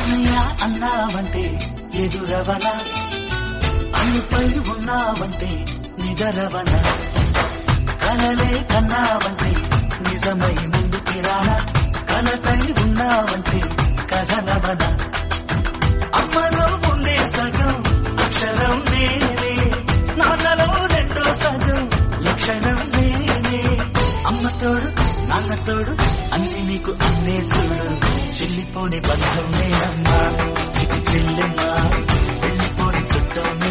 అన్నయ్య అన్నావంటే ఎదురవన అన్నిపై ఉన్నావంటే నిదరవన కలలే కన్నావంటే నిజమై ముందుకి రానా కలతై ఉన్నావంటే కథనవన అమ్మలో ఉండే సగం అక్షరం నేనే నాన్నలో రెండో సగం లక్షణం నేనే అమ్మతోడు నాన్నతోడు అన్ని నీకు అన్నే చూడు చెల్లిపోని బంధం నేనమ్మా ఇది చెల్లెమ్మా వెళ్ళిపోని చుట్టం